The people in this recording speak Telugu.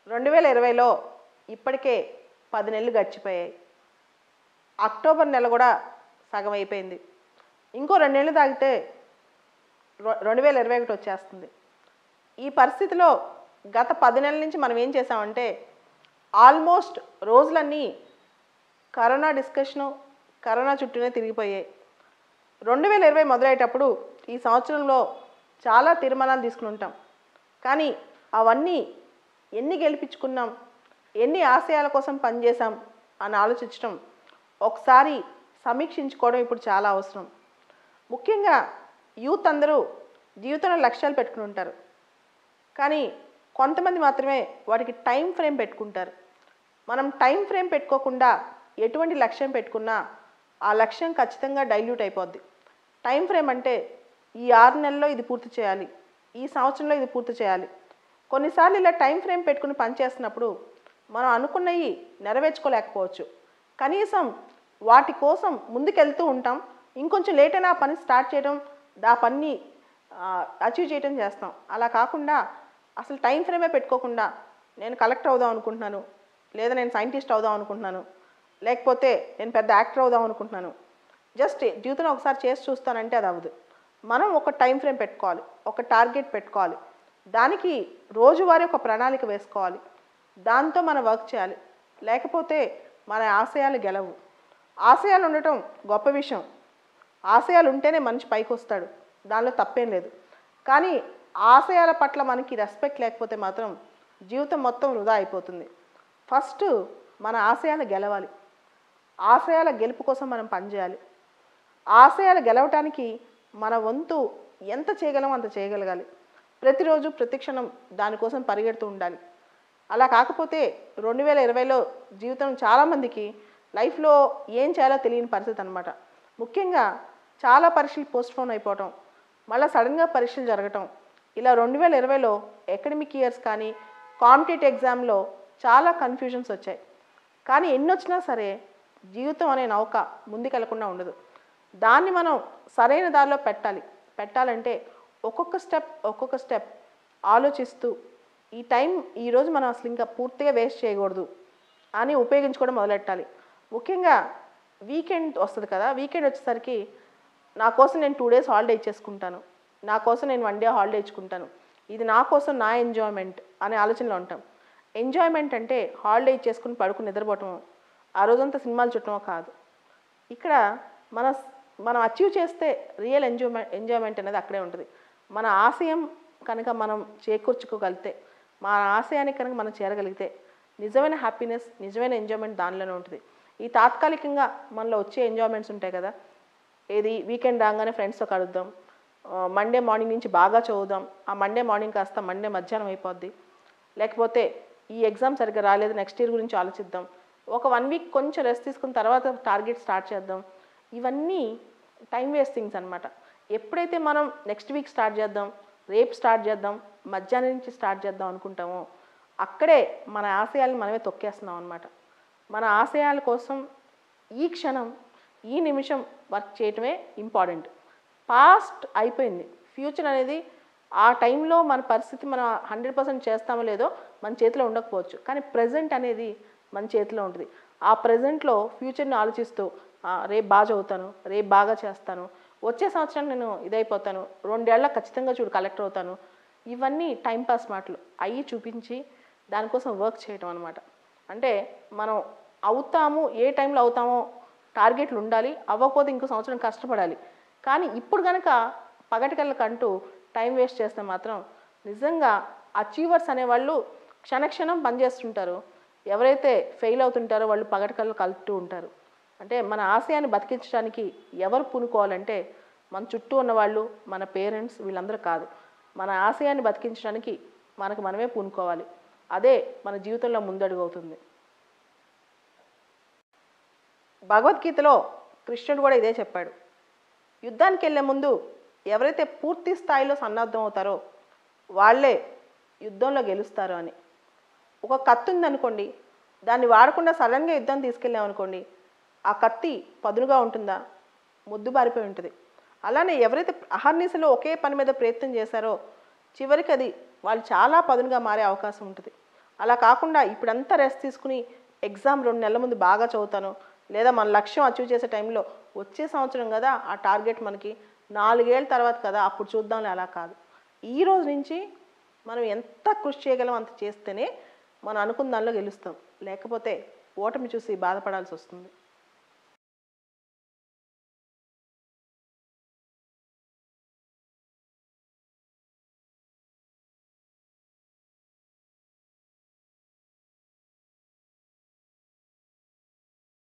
రెండు వేల ఇరవైలో ఇప్పటికే పది నెలలు గడిచిపోయాయి అక్టోబర్ నెల కూడా సగం అయిపోయింది ఇంకో రెండు నెలలు తాగితే రొ- రెండు వేల ఇరవై ఒకటి వచ్చేస్తుంది ఈ పరిస్థితిలో గత పది నెలల నుంచి మనం ఏం చేసామంటే ఆల్మోస్ట్ రోజులన్నీ కరోనా డిస్కషను కరోనా చుట్టూనే తిరిగిపోయాయి రెండు వేల ఇరవై మొదలయ్యేటప్పుడు ఈ సంవత్సరంలో చాలా తీర్మానాలు తీసుకుని ఉంటాం కానీ అవన్నీ ఎన్ని గెలిపించుకున్నాం ఎన్ని ఆశయాల కోసం పనిచేసాం అని ఆలోచించడం ఒకసారి సమీక్షించుకోవడం ఇప్పుడు చాలా అవసరం ముఖ్యంగా యూత్ అందరూ జీవితంలో లక్ష్యాలు పెట్టుకుని ఉంటారు కానీ కొంతమంది మాత్రమే వాటికి టైం ఫ్రేమ్ పెట్టుకుంటారు మనం టైం ఫ్రేమ్ పెట్టుకోకుండా ఎటువంటి లక్ష్యం పెట్టుకున్నా ఆ లక్ష్యం ఖచ్చితంగా డైల్యూట్ అయిపోద్ది టైం ఫ్రేమ్ అంటే ఈ ఆరు నెలల్లో ఇది పూర్తి చేయాలి ఈ సంవత్సరంలో ఇది పూర్తి చేయాలి కొన్నిసార్లు ఇలా టైం ఫ్రేమ్ పెట్టుకుని పనిచేస్తున్నప్పుడు మనం అనుకున్నవి నెరవేర్చుకోలేకపోవచ్చు కనీసం వాటి కోసం ముందుకెళ్తూ ఉంటాం ఇంకొంచెం లేట్ అయినా ఆ పని స్టార్ట్ చేయడం ఆ పని అచీవ్ చేయడం చేస్తాం అలా కాకుండా అసలు టైం ఫ్రేమే పెట్టుకోకుండా నేను కలెక్టర్ అవుదాం అనుకుంటున్నాను లేదా నేను సైంటిస్ట్ అవుదాం అనుకుంటున్నాను లేకపోతే నేను పెద్ద యాక్టర్ అవుదాం అనుకుంటున్నాను జస్ట్ జీవితంలో ఒకసారి చేసి చూస్తానంటే అది అవ్వదు మనం ఒక టైం ఫ్రేమ్ పెట్టుకోవాలి ఒక టార్గెట్ పెట్టుకోవాలి దానికి రోజువారీ ఒక ప్రణాళిక వేసుకోవాలి దాంతో మనం వర్క్ చేయాలి లేకపోతే మన ఆశయాలు గెలవు ఆశయాలు ఉండటం గొప్ప విషయం ఆశయాలు ఉంటేనే మనిషి పైకి వస్తాడు దానిలో తప్పేం లేదు కానీ ఆశయాల పట్ల మనకి రెస్పెక్ట్ లేకపోతే మాత్రం జీవితం మొత్తం వృధా అయిపోతుంది ఫస్ట్ మన ఆశయాలు గెలవాలి ఆశయాల గెలుపు కోసం మనం పనిచేయాలి ఆశయాలు గెలవటానికి మన వంతు ఎంత చేయగలమో అంత చేయగలగాలి ప్రతిరోజు ప్రతి క్షణం దానికోసం పరిగెడుతూ ఉండాలి అలా కాకపోతే రెండు వేల ఇరవైలో జీవితం చాలామందికి లైఫ్లో ఏం చేయాలో తెలియని పరిస్థితి అనమాట ముఖ్యంగా చాలా పరీక్షలు పోస్ట్ పోన్ అయిపోవటం మళ్ళీ సడన్గా పరీక్షలు జరగటం ఇలా రెండు వేల ఇరవైలో అకాడమిక్ ఇయర్స్ కానీ కాంపిటేటివ్ ఎగ్జామ్లో చాలా కన్ఫ్యూజన్స్ వచ్చాయి కానీ ఎన్ని వచ్చినా సరే జీవితం అనే నౌక ముందుకెళ్లకుండా ఉండదు దాన్ని మనం సరైన దారిలో పెట్టాలి పెట్టాలంటే ఒక్కొక్క స్టెప్ ఒక్కొక్క స్టెప్ ఆలోచిస్తూ ఈ టైం ఈరోజు మనం అసలు ఇంకా పూర్తిగా వేస్ట్ చేయకూడదు అని ఉపయోగించుకోవడం మొదలెట్టాలి ముఖ్యంగా వీకెండ్ వస్తుంది కదా వీకెండ్ వచ్చేసరికి నా కోసం నేను టూ డేస్ హాలిడే ఇచ్చేసుకుంటాను నా కోసం నేను వన్ డే హాలిడే ఇచ్చుకుంటాను ఇది నా కోసం నా ఎంజాయ్మెంట్ అనే ఆలోచనలో ఉంటాం ఎంజాయ్మెంట్ అంటే హాలిడే ఇచ్చేసుకుని పడుకుని నిద్రపోవటం ఆ రోజంతా సినిమాలు చుట్టమో కాదు ఇక్కడ మన మనం అచీవ్ చేస్తే రియల్ ఎంజాయ్మెంట్ ఎంజాయ్మెంట్ అనేది అక్కడే ఉంటుంది మన ఆశయం కనుక మనం చేకూర్చుకోగలిగితే మన ఆశయానికి కనుక మనం చేరగలిగితే నిజమైన హ్యాపీనెస్ నిజమైన ఎంజాయ్మెంట్ దానిలోనే ఉంటుంది ఈ తాత్కాలికంగా మనలో వచ్చే ఎంజాయ్మెంట్స్ ఉంటాయి కదా ఏది వీకెండ్ రాగానే ఫ్రెండ్స్తో కలుద్దాం మండే మార్నింగ్ నుంచి బాగా చదువుదాం ఆ మండే మార్నింగ్ కాస్త మండే మధ్యాహ్నం అయిపోద్ది లేకపోతే ఈ ఎగ్జామ్ సరిగ్గా రాలేదు నెక్స్ట్ ఇయర్ గురించి ఆలోచిద్దాం ఒక వన్ వీక్ కొంచెం రెస్ట్ తీసుకున్న తర్వాత టార్గెట్ స్టార్ట్ చేద్దాం ఇవన్నీ టైం వేస్టింగ్స్ అనమాట ఎప్పుడైతే మనం నెక్స్ట్ వీక్ స్టార్ట్ చేద్దాం రేపు స్టార్ట్ చేద్దాం మధ్యాహ్నం నుంచి స్టార్ట్ చేద్దాం అనుకుంటామో అక్కడే మన ఆశయాలను మనమే తొక్కేస్తున్నాం అనమాట మన ఆశయాల కోసం ఈ క్షణం ఈ నిమిషం వర్క్ చేయటమే ఇంపార్టెంట్ పాస్ట్ అయిపోయింది ఫ్యూచర్ అనేది ఆ టైంలో మన పరిస్థితి మనం హండ్రెడ్ పర్సెంట్ చేస్తామో లేదో మన చేతిలో ఉండకపోవచ్చు కానీ ప్రజెంట్ అనేది మన చేతిలో ఉంటుంది ఆ ప్రజెంట్లో ఫ్యూచర్ని ఆలోచిస్తూ "ఆ, రేపు బాగా చదువుతాను రేపు బాగా చేస్తాను వచ్చే సంవత్సరం నేను ఇదైపోతాను రెండేళ్ల ఖచ్చితంగా చూడు కలెక్టర్ అవుతాను ఇవన్నీ టైంపాస్ మాటలు అయ్యి చూపించి దానికోసం వర్క్ చేయటం అనమాట అంటే మనం అవుతాము ఏ టైంలో అవుతామో టార్గెట్లు ఉండాలి అవ్వకపోతే ఇంకో సంవత్సరం కష్టపడాలి కానీ ఇప్పుడు కనుక పగటికళ్ళకంటూ టైం వేస్ట్ చేస్తే మాత్రం నిజంగా అచీవర్స్ అనేవాళ్ళు క్షణక్షణం పనిచేస్తుంటారు ఎవరైతే ఫెయిల్ అవుతుంటారో వాళ్ళు పగటికళ్ళు కలుపుతూ ఉంటారు అంటే మన ఆశయాన్ని బతికించడానికి ఎవరు పూనుకోవాలంటే మన చుట్టూ ఉన్నవాళ్ళు మన పేరెంట్స్ వీళ్ళందరూ కాదు మన ఆశయాన్ని బతికించడానికి మనకు మనమే పూనుకోవాలి అదే మన జీవితంలో ముందడుగు అవుతుంది భగవద్గీతలో కృష్ణుడు కూడా ఇదే చెప్పాడు యుద్ధానికి వెళ్ళే ముందు ఎవరైతే పూర్తి స్థాయిలో సన్నద్ధం అవుతారో వాళ్ళే యుద్ధంలో గెలుస్తారు అని ఒక కత్తి ఉందనుకోండి దాన్ని వాడకుండా సడన్గా యుద్ధం తీసుకెళ్ళామనుకోండి ఆ కత్తి పదునుగా ఉంటుందా ముద్దు బారిపోయి ఉంటుంది అలానే ఎవరైతే అహర్నిశలో ఒకే పని మీద ప్రయత్నం చేశారో చివరికి అది వాళ్ళు చాలా పదునుగా మారే అవకాశం ఉంటుంది అలా కాకుండా ఇప్పుడంతా రెస్ట్ తీసుకుని ఎగ్జామ్ రెండు నెలల ముందు బాగా చదువుతాను లేదా మన లక్ష్యం అచీవ్ చేసే టైంలో వచ్చే సంవత్సరం కదా ఆ టార్గెట్ మనకి నాలుగేళ్ళ తర్వాత కదా అప్పుడు చూద్దాంలే అలా కాదు ఈ రోజు నుంచి మనం ఎంత కృషి చేయగలం అంత చేస్తేనే మనం అనుకున్న దానిలో గెలుస్తాం లేకపోతే ఓటమి చూసి బాధపడాల్సి వస్తుంది